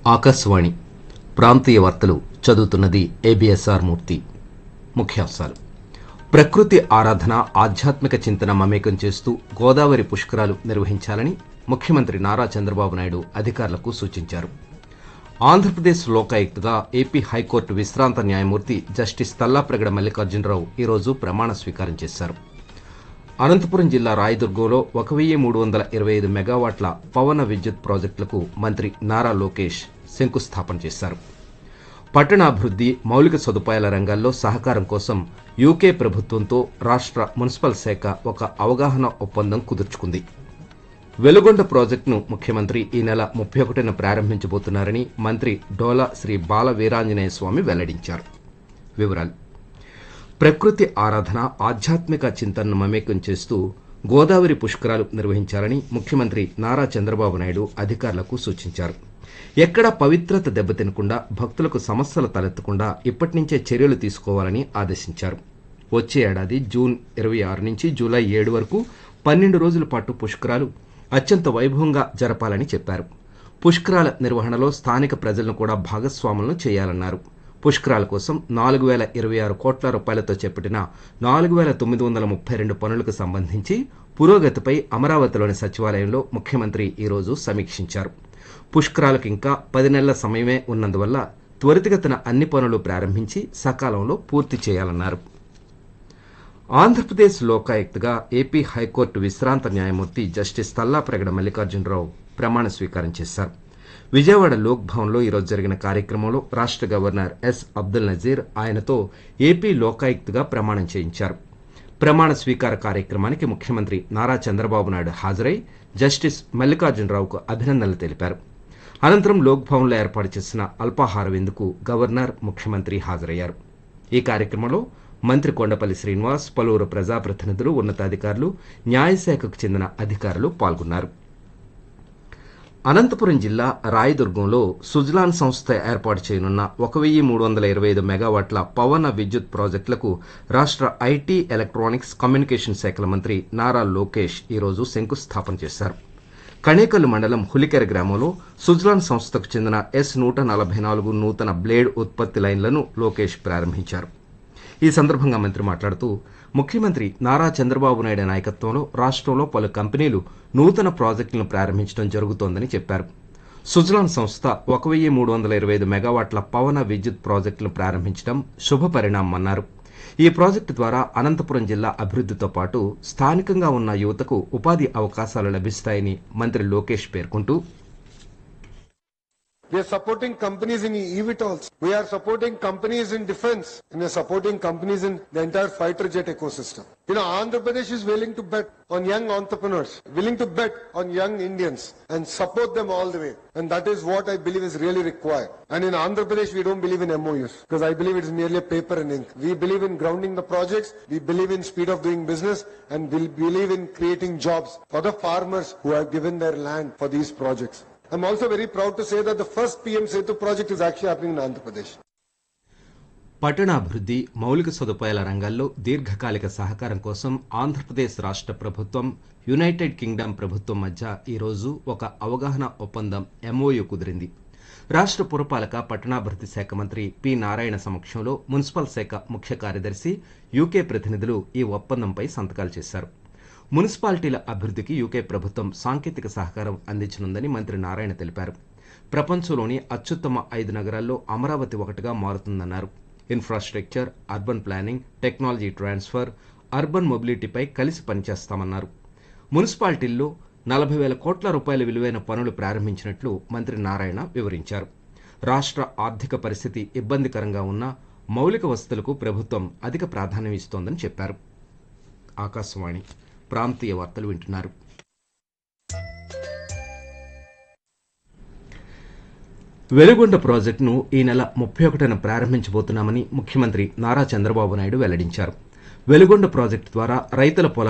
ఆకాశవాణి ప్రాంతీయ వార్తలు చదువుతున్నది ఏబిఎస్ఆర్ మూర్తి ముఖ్యాంశాలు ప్రకృతి ఆరాధన ఆధ్యాత్మిక చింతన మమేకం చేస్తూ గోదావరి పుష్కరాలు నిర్వహించాలని ముఖ్యమంత్రి నారా చంద్రబాబు నాయుడు అధికారులకు సూచించారు ఆంధ్రప్రదేశ్ లోకాయుక్తగా ఏపీ హైకోర్టు విశ్రాంత న్యాయమూర్తి జస్టిస్ తల్లాప్రగడ మల్లికార్జునరావు ఈరోజు ప్రమాణ స్వీకారం చేశారు అనంతపురం జిల్లా రాయదుర్గంలో ఒక వెయ్యి మూడు వందల ఇరవై ఐదు మెగావాట్ల పవన విద్యుత్ ప్రాజెక్టులకు మంత్రి నారా లోకేష్ శంకుస్థాపన చేశారు పట్టణాభివృద్ధి మౌలిక సదుపాయాల రంగాల్లో సహకారం కోసం యూకే ప్రభుత్వంతో రాష్ట్ర మున్సిపల్ శాఖ ఒక అవగాహన ఒప్పందం కుదుర్చుకుంది వెలుగొండ ప్రాజెక్టును ముఖ్యమంత్రి ఈ నెల ముప్పై ఒకటిన ప్రారంభించబోతున్నారని మంత్రి డోలా శ్రీ బాల వీరాంజనేయ స్వామి వెల్లడించారు వివరాలు ప్రకృతి ఆరాధన ఆధ్యాత్మిక చింతనను మమేకం చేస్తూ గోదావరి పుష్కరాలు నిర్వహించాలని ముఖ్యమంత్రి నారా చంద్రబాబు నాయుడు అధికారులకు సూచించారు ఎక్కడా పవిత్రత దెబ్బతినకుండా భక్తులకు సమస్యలు తలెత్తకుండా ఇప్పటి నుంచే చర్యలు తీసుకోవాలని ఆదేశించారు వచ్చే ఏడాది జూన్ ఇరవై ఆరు నుంచి జూలై ఏడు వరకు పన్నెండు రోజుల పాటు పుష్కరాలు అత్యంత వైభవంగా జరపాలని చెప్పారు పుష్కరాల నిర్వహణలో స్థానిక ప్రజలను కూడా భాగస్వాములను చేయాలన్నారు పుష్కరాల కోసం నాలుగు వేల ఇరవై ఆరు కోట్ల రూపాయలతో చేపట్టిన నాలుగు వేల తొమ్మిది వందల ముప్పై రెండు పనులకు సంబంధించి పురోగతిపై అమరావతిలోని సచివాలయంలో ముఖ్యమంత్రి ఈరోజు సమీక్షించారు పుష్కరాలకు ఇంకా పది నెలల సమయమే ఉన్నందువల్ల త్వరితగతిన అన్ని పనులు ప్రారంభించి సకాలంలో పూర్తి చేయాలన్నారు ఆంధ్రప్రదేశ్ లోకాయుక్తగా ఏపీ హైకోర్టు విశ్రాంత న్యాయమూర్తి జస్టిస్ తల్లాప్రగడ మల్లికార్జునరావు ప్రమాణ స్వీకారం చేశారు విజయవాడ లోక్ భవన్లో ఈరోజు జరిగిన కార్యక్రమంలో రాష్ట్ర గవర్నర్ ఎస్ అబ్దుల్ నజీర్ ఆయనతో ఏపీ లోకాయుక్తగా ప్రమాణం చేయించారు ప్రమాణ స్వీకార కార్యక్రమానికి ముఖ్యమంత్రి నారా చంద్రబాబు నాయుడు హాజరై జస్టిస్ మల్లికార్జునరావుకు అభినందనలు తెలిపారు అనంతరం లోక్ భవన్లో ఏర్పాటు చేసిన అల్పాహార విందుకు గవర్నర్ ముఖ్యమంత్రి హాజరయ్యారు ఈ కార్యక్రమంలో మంత్రి కొండపల్లి శ్రీనివాస్ పలువురు ప్రజాప్రతినిధులు ఉన్నతాధికారులు న్యాయశాఖకు చెందిన అధికారులు పాల్గొన్నారు అనంతపురం జిల్లా రాయదుర్గంలో సుజలాన్ సంస్థ ఏర్పాటు చేయనున్న ఒక వెయ్యి మూడు వందల ఇరవై ఐదు మెగావాట్ల పవన విద్యుత్ ప్రాజెక్టులకు రాష్ట్ర ఐటీ ఎలక్ట్రానిక్స్ కమ్యూనికేషన్ శాఖల మంత్రి నారా లోకేష్ ఈరోజు శంకుస్థాపన చేశారు కణేకల్లు మండలం హులికెర గ్రామంలో సుజలాన్ సంస్థకు చెందిన ఎస్ నూట నలభై నాలుగు నూతన బ్లేడ్ ఉత్పత్తి లైన్లను లోకేష్ ప్రారంభించారు ఈ సందర్భంగా మంత్రి మాట్లాడుతూ ముఖ్యమంత్రి నారా చంద్రబాబు నాయుడు నాయకత్వంలో రాష్ట్రంలో పలు కంపెనీలు నూతన ప్రాజెక్టులను ప్రారంభించడం జరుగుతోందని చెప్పారు సుజలాన్ సంస్థ ఒక వెయ్యి మూడు వందల ఇరవై ఐదు మెగావాట్ల పవన విద్యుత్ ప్రాజెక్టులను ప్రారంభించడం శుభ పరిణామన్నారు ఈ ప్రాజెక్టు ద్వారా అనంతపురం జిల్లా అభివృద్ధితో పాటు స్థానికంగా ఉన్న యువతకు ఉపాధి అవకాశాలు లభిస్తాయని మంత్రి లోకేష్ పేర్కొంటూ We are supporting companies in eVTOLs. We are supporting companies in defense. And we are supporting companies in the entire fighter jet ecosystem. You know, Andhra Pradesh is willing to bet on young entrepreneurs, willing to bet on young Indians and support them all the way. And that is what I believe is really required. And in Andhra Pradesh, we don't believe in MOUs because I believe it's merely a paper and ink. We believe in grounding the projects. We believe in speed of doing business and we believe in creating jobs for the farmers who have given their land for these projects. I'm also very proud to say that the first PM Setu project is actually happening in Andhra Pradesh. పట్టణాభివృద్ధి మౌలిక సదుపాయాల రంగాల్లో దీర్ఘకాలిక సహకారం కోసం ఆంధ్రప్రదేశ్ రాష్ట్ర ప్రభుత్వం United Kingdom ప్రభుత్వం మధ్య ఈరోజు ఒక అవగాహన ఒప్పందం ఎంఓయు కుదిరింది రాష్ట్ర పురపాలక పట్టణాభివృద్ధి శాఖ మంత్రి పి నారాయణ సమక్షంలో మున్సిపల్ శాఖ ముఖ్య కార్యదర్శి యూకే ప్రతినిధులు ఈ ఒప్పందంపై సంతకాలు చేశారు మున్సిపాలిటీల అభివృద్ధికి యూకే ప్రభుత్వం సాంకేతిక సహకారం అందించనుందని మంత్రి నారాయణ తెలిపారు ప్రపంచంలోని అత్యుత్తమ ఐదు నగరాల్లో అమరావతి ఒకటిగా మారుతుందన్నారు infrastructure urban planning technology transfer urban మొబిలిటీపై కలిసి పనిచేస్తామన్నారు మున్సిపాలిటీల్లో నలభై వేల కోట్ల రూపాయల విలువైన పనులు ప్రారంభించినట్లు మంత్రి నారాయణ వివరించారు రాష్ట్ర ఆర్థిక పరిస్థితి ఇబ్బందికరంగా ఉన్న మౌలిక వసతులకు ప్రభుత్వం అధిక ప్రాధాన్యం ఇస్తోందని చెప్పారు ఆకాశవాణి ప్రాంతీయ వార్తలు వింటున్నారు వెలుగొండ ప్రాజెక్టును ఈ నెల ముప్పై ఒకటిన ప్రారంభించబోతున్నామని ముఖ్యమంత్రి నారా చంద్రబాబు నాయుడు వెల్లడించారు వెలుగొండ ప్రాజెక్టు ద్వారా రైతుల పొలాలు